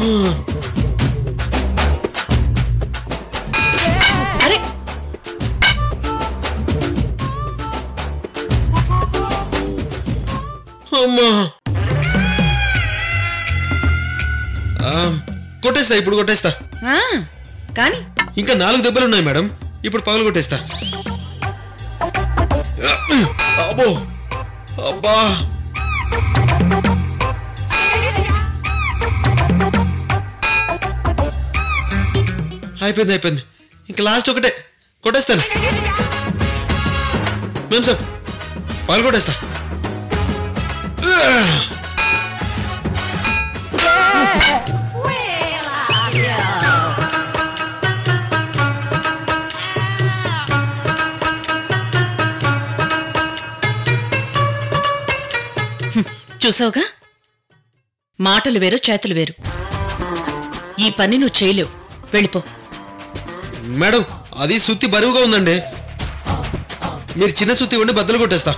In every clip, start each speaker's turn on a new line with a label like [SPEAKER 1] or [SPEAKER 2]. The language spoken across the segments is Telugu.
[SPEAKER 1] అరే
[SPEAKER 2] అమ్మా ఆ, కొట్టేస్తా ఇప్పుడు కొట్టేస్తా
[SPEAKER 1] ఆ, కానీ
[SPEAKER 2] ఇంకా నాలుగు దెబ్బలు ఉన్నాయి మేడం ఇప్పుడు పగలు కొట్టేస్తా అబ్బో అబ్బా అయిపోయింది అయిపోయింది ఇంకా లాస్ట్ ఒకటే కొట్టేస్తాను మేం సార్ పగలు కొట్టేస్తా
[SPEAKER 1] చూసావుగా మాటలు వేరు చేతులు వేరు ఈ పని నువ్వు చేయలేవు వెళ్ళిపో
[SPEAKER 2] మేడం అది సుత్తి బరువుగా ఉందండి మీరు చిన్న సుత్తి ఉండి బద్దలు కొట్టేస్తా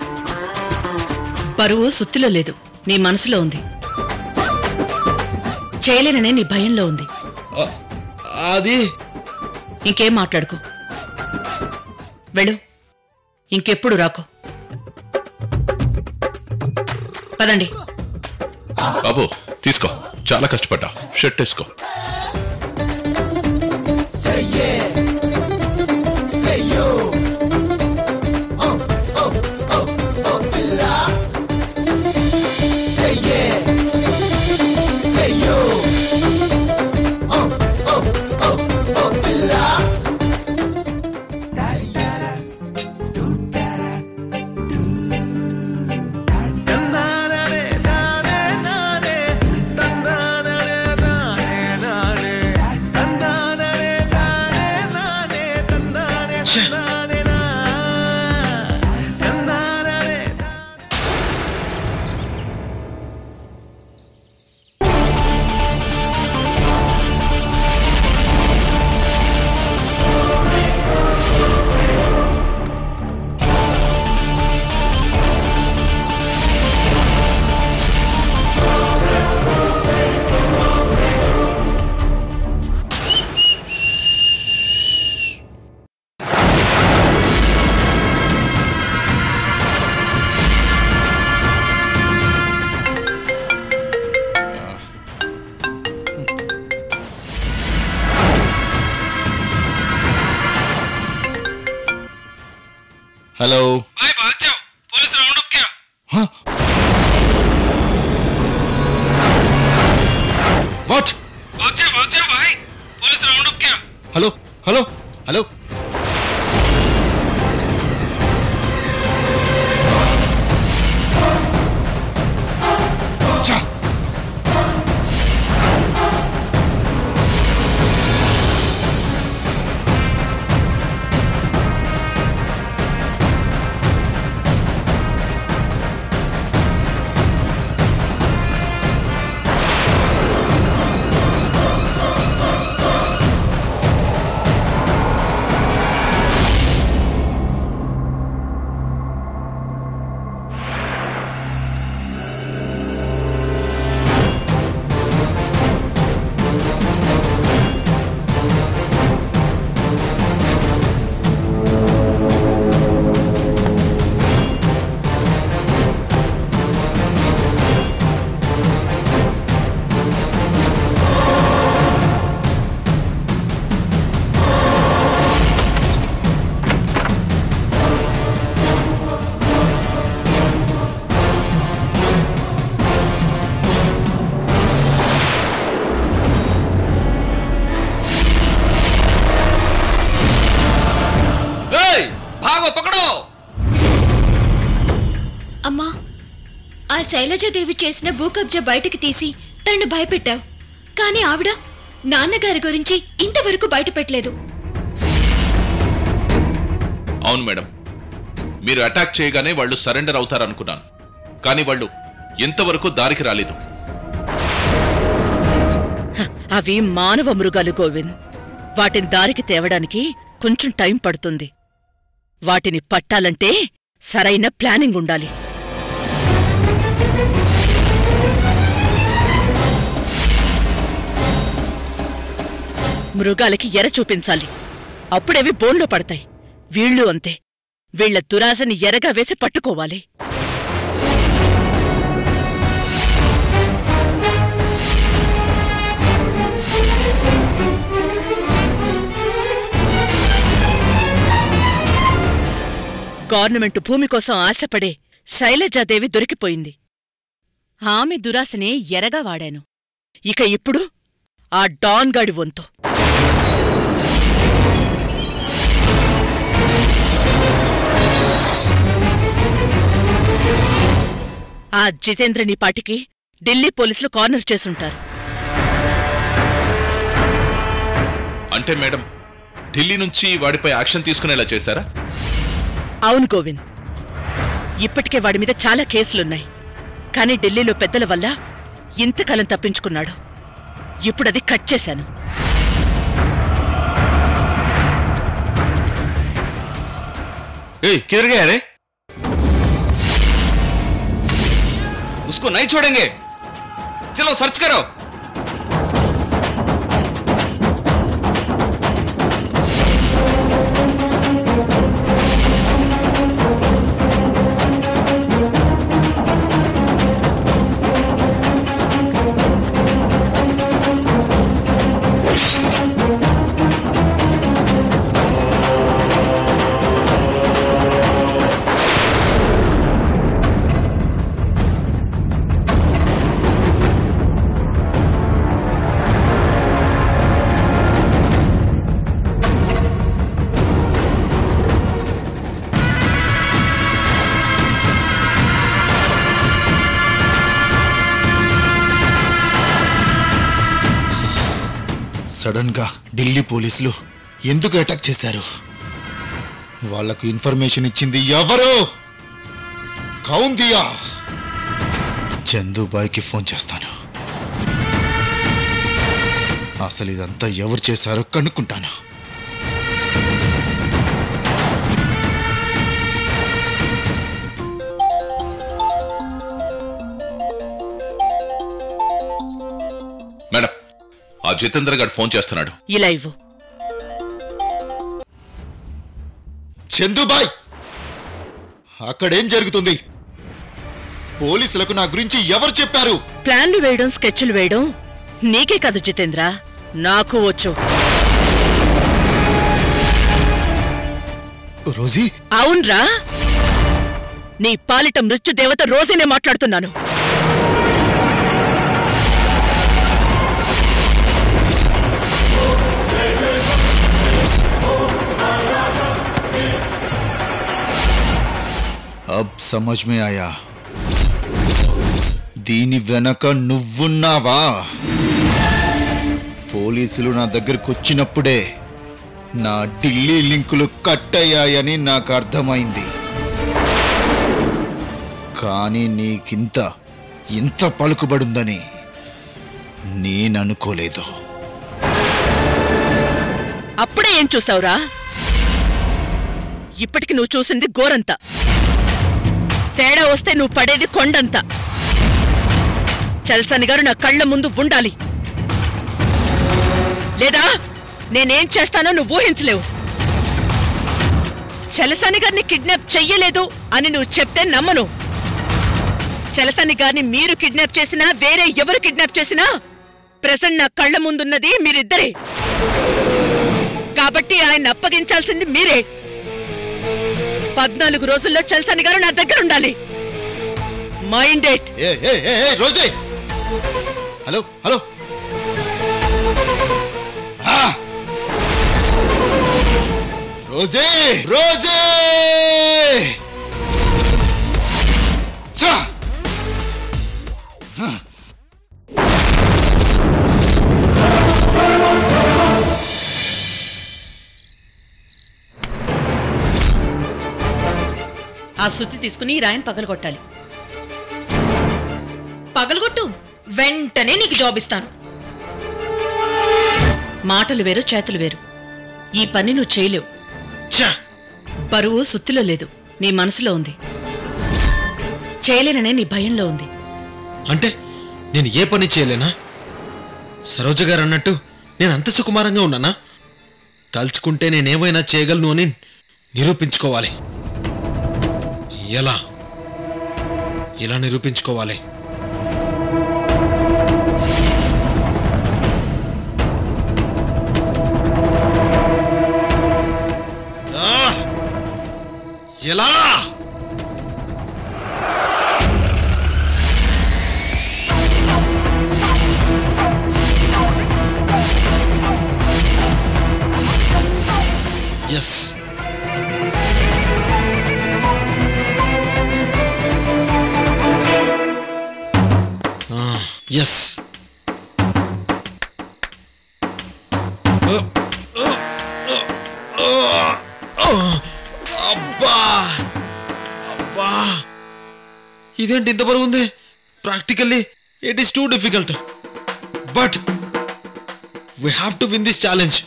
[SPEAKER 1] బరువు సుత్తిలో లేదు నీ మనసులో ఉంది చేయలేననే నీ భయంలో ఉంది
[SPEAKER 2] ఆ- అది
[SPEAKER 1] ఇంకేం మాట్లాడుకో వెళ్ళు ఇంకెప్పుడు రాకో పదండి
[SPEAKER 3] బాబు తీసుకో చాలా కష్టపడ్డా షర్ట్ వేసుకో హలో
[SPEAKER 2] भाई भाग जाओ पुलिस राउंड अप किया
[SPEAKER 3] వాట్
[SPEAKER 2] भाग जाओ भाग जाओ भाई पुलिस राउंड अप किया
[SPEAKER 3] హలో హలో హలో ఛా!
[SPEAKER 2] भागो पकड़ो
[SPEAKER 4] అమ్మా ఆ శైలజాదేవి చేసిన భూ కబ్జా బయటకు తీసి తనను భయపెట్టావు కానీ ఆవిడ నాన్నగారి గురించి ఇంతవరకు బయటపెట్టలేదు
[SPEAKER 3] అవును మేడం మీరు అటాక్ చేయగానే వాళ్ళు సరెండర్ అవుతారనుకున్నాను కానీ వాళ్ళు ఇంతవరకు దారికి రాలేదు
[SPEAKER 1] అవి మానవ మృగాలు గోవింద్ వాటిని దారికి తేవడానికి కొంచెం టైం పడుతుంది వాటిని పట్టాలంటే సరైన ప్లానింగ్ ఉండాలి మృగాలకి ఎర చూపించాలి అప్పుడేవి బోన్లో పడతాయి వీళ్ళు అంతే వీళ్ల దురాశని ఎరగా వేసి పట్టుకోవాలి గవర్నమెంట్ భూమి కోసం ఆశపడే శైలజాదేవి దొరికిపోయింది ఆమె దురాశనే ఎరగా వాడాను ఇక ఇప్పుడు ఆ డాన్గాడి వంతు ఆ జితేంద్రని పాటికి ఢిల్లీ పోలీసులు కార్నర్ చేసుంటారు
[SPEAKER 3] అంటే మేడం ఢిల్లీ నుంచి వాడిపై యాక్షన్ తీసుకునేలా చేశారా
[SPEAKER 1] అవును గోవింద్ ఇప్పటికే వాడి మీద చాలా కేసులున్నాయి కానీ ఢిల్లీలో పెద్దల వల్ల ఇంతకాలం తప్పించుకున్నాడు ఇప్పుడది కట్ చేశాను
[SPEAKER 5] ए किधर गया रे उसको नहीं छोड़ेंगे चलो सर्च करो
[SPEAKER 6] సడన్ గా ఢిల్లీ పోలీసులు ఎందుకు అటాక్ చేశారు వాళ్లకు ఇన్ఫర్మేషన్ ఇచ్చింది ఎవరు కౌన్ దియా చందుబాయ్కి ఫోన్ చేస్తాను అసలు ఇదంతా ఎవరు చేశారో కనుక్కుంటాను
[SPEAKER 3] మేడం ఆ జితేంద్ర గారు ఫోన్ చేస్తున్నాడు
[SPEAKER 1] ఇలా ఇవ్వు
[SPEAKER 6] చందుబాయ్ అక్కడేం జరుగుతుంది పోలీసులకు నా గురించి ఎవరు చెప్పారు
[SPEAKER 1] ప్లాన్లు వేయడం స్కెచ్లు వేయడం నీకే కాదు జితేంద్ర నాకు వచ్చు
[SPEAKER 6] రోజీ
[SPEAKER 1] అవునరా నీ పాలిట మృత్యుదేవత రోజేనే మాట్లాడుతున్నాను
[SPEAKER 6] అబ్ సమజ్ మే ఆయా దీని వెనక నువ్వున్నావా పోలీసులు నా దగ్గరకు వచ్చినప్పుడే నా ఢిల్లీ లింకులు కట్ అయ్యాయని నాకు అర్థమైంది కానీ నీకింత ఇంత పలుకుబడుందని నేననుకోలేదు
[SPEAKER 1] అప్పుడే ఏం చూసావురా ఇప్పటికి నువ్వు చూసింది గోరంత తేడా వస్తే నువ్వు పడేది కొండంత చల్సని గారు నా కళ్ళ ముందు ఉండాలి లేదా నేనేం చేస్తానో నువ్వు ఊహించలేవు చలసాని గారిని కిడ్నాప్ చెయ్యలేదు అని నువ్వు చెప్తే నమ్మను చలసాని గారిని మీరు కిడ్నాప్ చేసినా వేరే ఎవరు కిడ్నాప్ చేసినా ప్రెసెంట్ నా కళ్ళ ముందున్నది మీరిద్దరే కాబట్టి ఆయన అప్పగించాల్సింది మీరే పద్నాలుగు రోజుల్లో చల్సాని గారు నా దగ్గర ఉండాలి మైండ్ ఎట్
[SPEAKER 6] ఏ ఏ ఏ ఏ, రోజే హలో హలో ఆ! రోజే రోజే చా! ఆ!
[SPEAKER 1] ఆ సుత్తి తీసుకుని ఈ రాయన్ పగలగొట్టాలి
[SPEAKER 4] పగలగొట్టు వెంటనే నీకు జాబ్ ఇస్తాను
[SPEAKER 1] మాటలు వేరు చేతులు వేరు ఈ పని నువ్వు చేయలేవు
[SPEAKER 2] ఛా!
[SPEAKER 1] బరువు సుత్తిలో లేదు నీ మనసులో ఉంది చేయలేననే నీ భయంలో ఉంది
[SPEAKER 2] అంటే నేను ఏ పని చేయలేనా సరోజ గారు అన్నట్టు నేను అంత సుకుమారంగా ఉన్నానా తలుచుకుంటే నేనేమైనా చేయగలను అని నిరూపించుకోవాలి ఎలా ఎలా నిరూపించుకోవాలి ఆ! ఎలా ఎస్ ఎస్ అబ్బా అబ్బా ఇదేంటి ఇంత బరువు ఉంది practically it is too difficult but we have to win this challenge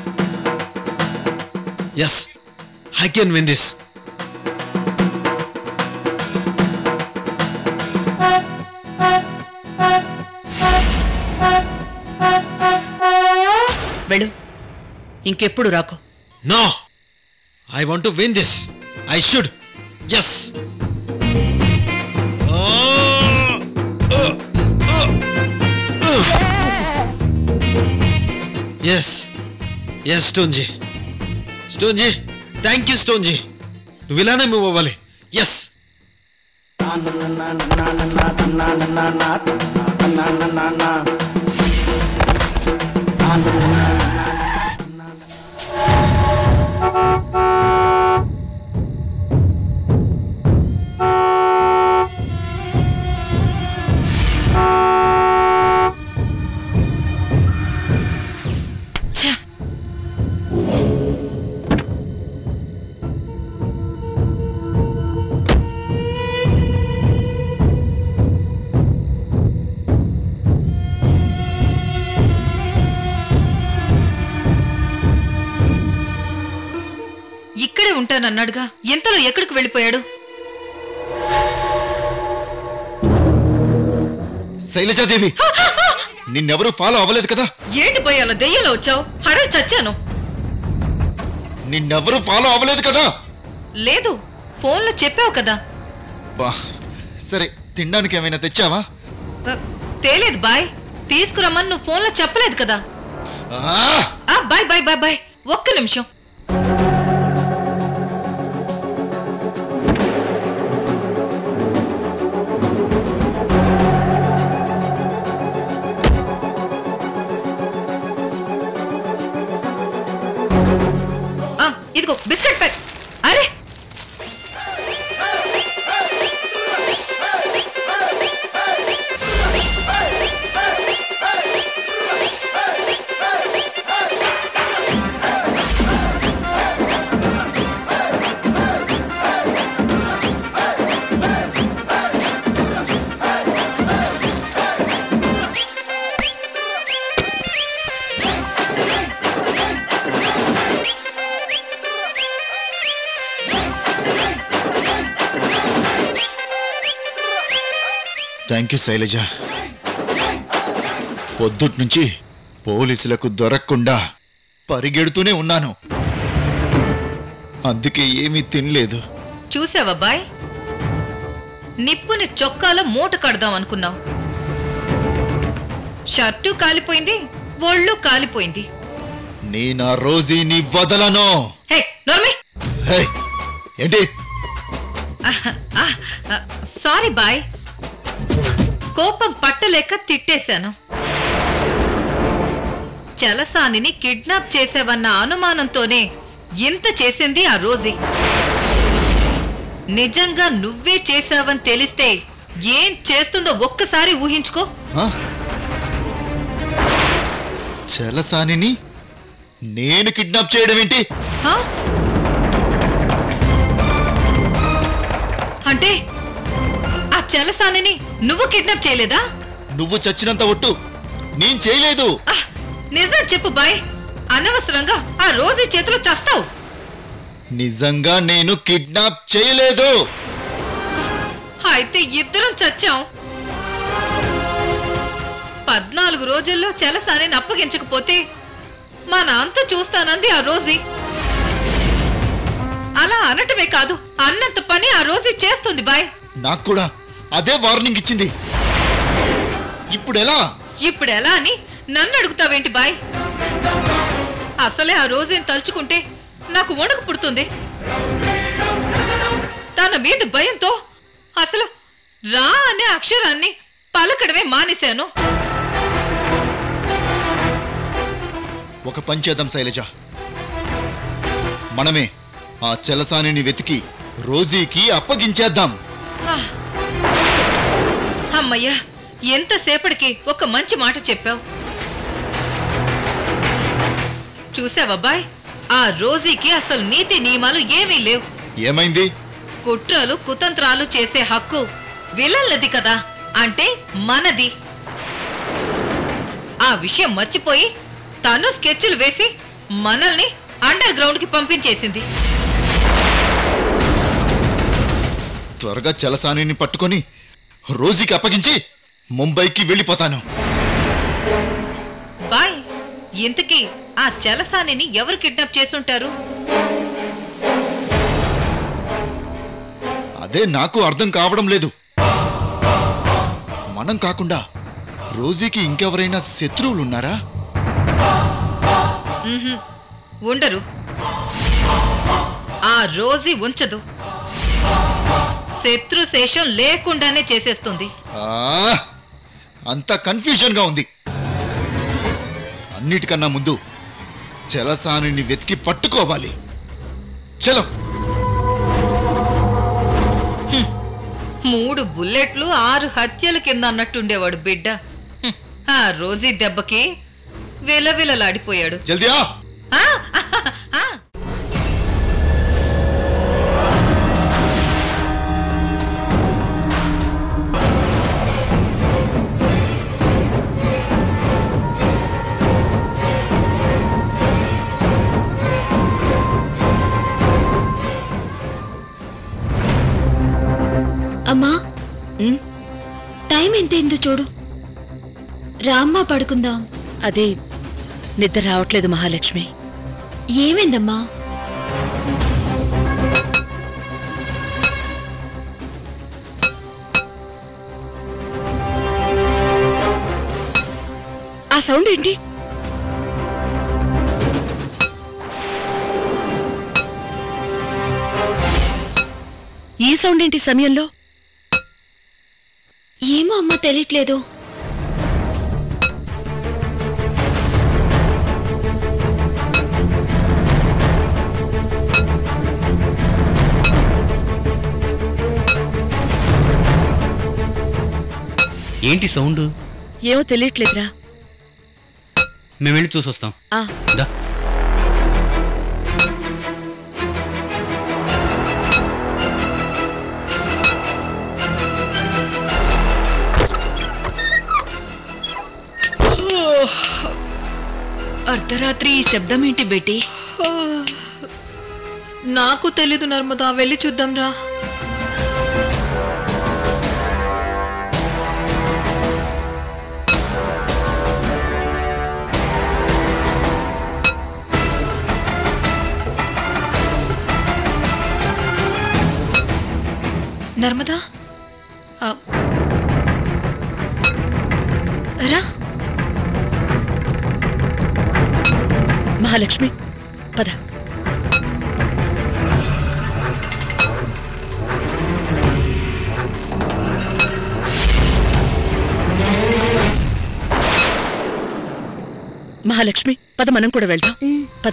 [SPEAKER 2] yes I can win this
[SPEAKER 1] వెళ్ళు ఇంకెప్పుడు రాకు
[SPEAKER 2] no I want to win this I should yes yes yes స్టోన్జీ స్టోన్జీ థ్యాంక్ యూ స్టోన్జీ నువ్వు ఇలానే మూవ్ అవ్వాలి ఎస్
[SPEAKER 4] ఛ!
[SPEAKER 7] ఇక్కడే ఉంటానన్నాడుగా ఎంతలో ఎక్కడికి వెళ్ళిపోయాడు
[SPEAKER 6] శైలజాదేవి నిన్నెవరూ ఫాలో అవ్వలేదు కదా
[SPEAKER 7] ఏంటి పోయి అలా దెయ్యంలో వచ్చావు హడల్ చచ్చాను
[SPEAKER 6] నిన్నెవరూ ఫాలో అవ్వలేదు కదా
[SPEAKER 7] లేదు ఫోన్లో చెప్పావు కదా
[SPEAKER 6] బా సరే తినడానికి ఏమైనా తెచ్చావా
[SPEAKER 7] ఆ, తేలేదు బాయ్ తీసుకురమ్మని నువ్వు ఫోన్లో చెప్పలేదు కదా
[SPEAKER 6] ఆ!
[SPEAKER 7] ఆ బాయ్ బాయ్ బాయ్ బాయ్ ఒక్క నిమిషం ఆ, ఇదిగో బిస్కెట్ ప్యాక్ అరే
[SPEAKER 6] థ్యాంక్ యూ శైలజ పొద్దుటి నుంచి పోలీసులకు దొరకకుండా పరిగెడుతూనే ఉన్నాను అందుకే ఏమీ తినలేదు
[SPEAKER 7] చూసావా బాయ్ నిప్పుని చొక్కాలో మూట కడదాం అనుకున్నావు షర్టు కాలిపోయింది ఒళ్ళు కాలిపోయింది
[SPEAKER 6] నేను ఆ రోజీని వదలను
[SPEAKER 7] హే నోర్మి
[SPEAKER 6] హే ఏంటి
[SPEAKER 7] సారీ బాయ్ కోపం పట్టలేక తిట్టేశాను చలసానిని కిడ్నాప్ చేసావన్న అనుమానంతోనే ఇంత చేసింది ఆ రోజీ నిజంగా నువ్వే చేశావని తెలిస్తే ఏం చేస్తుందో ఒక్కసారి ఊహించుకో
[SPEAKER 6] ఆ? చలసానిని నేను కిడ్నాప్ చేయడం ఏంటి
[SPEAKER 7] హా? అంటే ఆ చలసానిని నువ్వు కిడ్నాప్ చేయలేదా
[SPEAKER 6] నువ్వు చచ్చినంత ఒట్టు నేను చేయలేదు
[SPEAKER 7] ఆహ్, నిజం చెప్పు బాయ్ అనవసరంగా ఆ రోజు చేతిలో చస్తావు
[SPEAKER 6] నిజంగా నేను కిడ్నాప్ చేయలేదు
[SPEAKER 7] అయితే ఇద్దరం చచ్చాం పద్నాలుగు రోజుల్లో చలసానిని అప్పగించకపోతే మా నాన్నతో చూస్తానంది ఆ రోజీ అలా అనటమే కాదు అన్నంత పని ఆ రోజీ చేస్తుంది బాయ్
[SPEAKER 6] నాకు కూడా అదే వార్నింగ్ ఇచ్చింది ఇప్పుడు ఎలా
[SPEAKER 7] ఇప్పుడు ఎలా అని నన్ను అడుగుతావేంటి బాయ్ అసలే ఆ రోజేం తలుచుకుంటే నాకు వణుకు పుడుతుంది తన మీద భయంతో అసలు రా అనే అక్షరాన్ని పలకడమే మానేశాను
[SPEAKER 6] ఒక పని చేద్దాం శైలజ మనమే ఆ చెలసానిని వెతికి రోజీకి అప్పగించేద్దాం
[SPEAKER 7] అమ్మయ్యా ఎంతసేపటికి ఒక మంచి మాట చెప్పావు చూసావబ్బాయ్ ఆ రోజీకి అసలు నీతి నియమాలు ఏమీ లేవు
[SPEAKER 6] ఏమైంది
[SPEAKER 7] కుట్రలు కుతంత్రాలు చేసే హక్కు విలన్లది కదా అంటే మనది ఆ విషయం మర్చిపోయి తను స్కెచ్లు వేసి మనల్ని అండర్ గ్రౌండ్ కి పంపించేసింది
[SPEAKER 6] త్వరగా చెలసానిని పట్టుకొని రోజీకి అప్పగించి ముంబైకి వెళ్ళిపోతాను
[SPEAKER 7] బాయ్ ఇంతకీ ఆ చలసానిని ఎవరు కిడ్నాప్ చేసుంటారు
[SPEAKER 6] అదే నాకు అర్థం కావడం లేదు మనం కాకుండా రోజీకి ఇంకెవరైనా శత్రువులు ఉన్నారా
[SPEAKER 7] ఉండరు ఆ రోజీ ఉంచదు శత్రు శేషం లేకుండానే చేసేస్తుంది
[SPEAKER 6] ఆ, అంత కన్ఫ్యూజన్ గా ఉంది అన్నిటికన్నా ముందు చెలసానిని వెతికి పట్టుకోవాలి చలో
[SPEAKER 7] మూడు బుల్లెట్లు ఆరు హత్యల కింద అన్నట్టుండేవాడు బిడ్డ హ్మ్. ఆ రోజీ దెబ్బకి విలవిలలాడిపోయాడు
[SPEAKER 6] జల్దీ ఆ
[SPEAKER 7] ఆ, ఆ,
[SPEAKER 4] అమ్మా
[SPEAKER 1] ఉమ్,
[SPEAKER 4] టైం ఎంతైందో చూడు రామ్మా పడుకుందాం
[SPEAKER 1] అది నిద్ర రావట్లేదు మహాలక్ష్మి
[SPEAKER 4] ఏమైందమ్మా
[SPEAKER 1] ఆ సౌండ్ ఏంటి ఈ సౌండ్ ఏంటి సమయంలో
[SPEAKER 4] ఏమో అమ్మా తెలియట్లేదు
[SPEAKER 8] ఏంటి సౌండ్
[SPEAKER 1] ఏమో తెలియట్లేదురా
[SPEAKER 8] మేము వెళ్ళి చూసొస్తాం
[SPEAKER 1] ఆ
[SPEAKER 8] దా
[SPEAKER 9] అర్ధరాత్రి ఈ శబ్దం ఏంటి బేటీ
[SPEAKER 10] నాకు తెలీదు నర్మదా వెళ్ళి చూద్దాం రా నర్మదా ఆ. రా
[SPEAKER 1] మహాలక్ష్మి పద మహాలక్ష్మి పద మనం కూడా వెళ్దాం పద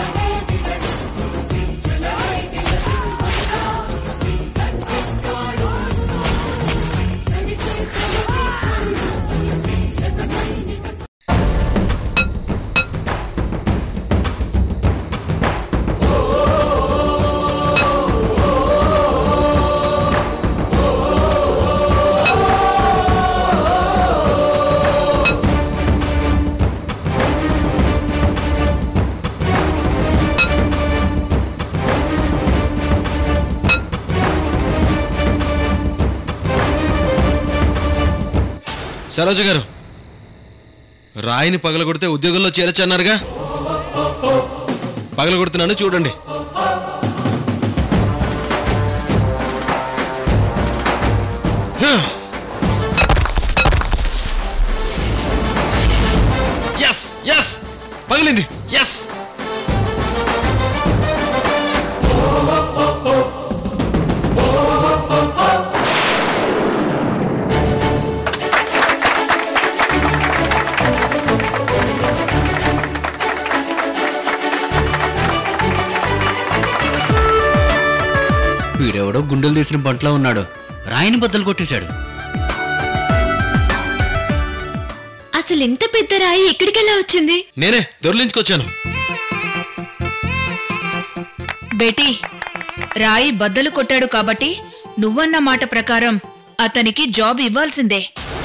[SPEAKER 11] ఆ
[SPEAKER 2] సరోజ గారు రాయిని పగలగొడితే ఉద్యోగంలో చేరొచ్చన్నారుగా పగలగొడుతున్నాను చూడండి ఎస్ ఎస్ పగిలింది ఎస్
[SPEAKER 8] వీడెవడో గుండెలు తీసిన బంట్లో ఉన్నాడు రాయిని బద్దలు కొట్టేశాడు
[SPEAKER 4] అసలు ఇంత పెద్ద రాయి ఎక్కడికెలా వచ్చింది
[SPEAKER 2] నేనే దొర్లించుకొచ్చాను
[SPEAKER 9] బేటీ రాయి బద్దలు కొట్టాడు కాబట్టి నువ్వన్న మాట ప్రకారం అతనికి జాబ్ ఇవ్వాల్సిందే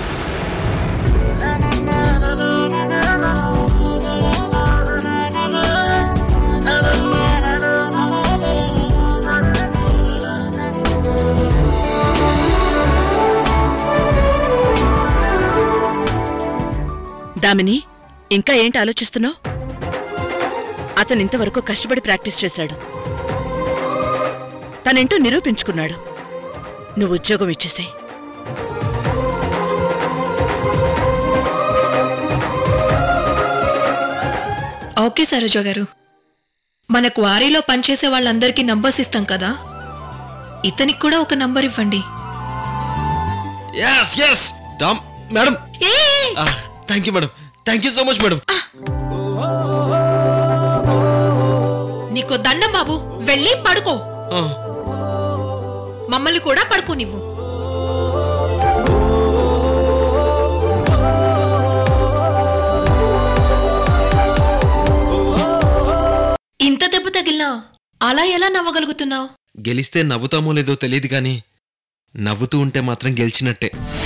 [SPEAKER 1] దామిని ఇంకా ఏంటి ఆలోచిస్తున్నావు అతను ఇంతవరకు కష్టపడి ప్రాక్టీస్ చేశాడు తనేంటో నిరూపించుకున్నాడు నువ్వు ఉద్యోగం ఇచ్చేసాయి
[SPEAKER 10] ఓకే సరోజ గారు మన క్వారీలో పనిచేసే వాళ్ళందరికీ నంబర్స్ ఇస్తాం కదా ఇతనికి కూడా ఒక నంబర్ ఇవ్వండి
[SPEAKER 2] ఎస్ ఎస్ దామ్ madam thank you madam thank you so much madam
[SPEAKER 10] నీకు దండం బాబు వెళ్ళి పడుకో మమ్మల్ని కూడా పడుకోనివ్వు ఇంత దెబ్బ తగిలినా అలా ఎలా నవ్వగలుగుతున్నావు
[SPEAKER 2] గెలిస్తే నవ్వుతామో లేదో తెలియదు కానీ నవ్వుతూ ఉంటే మాత్రం గెలిచినట్టే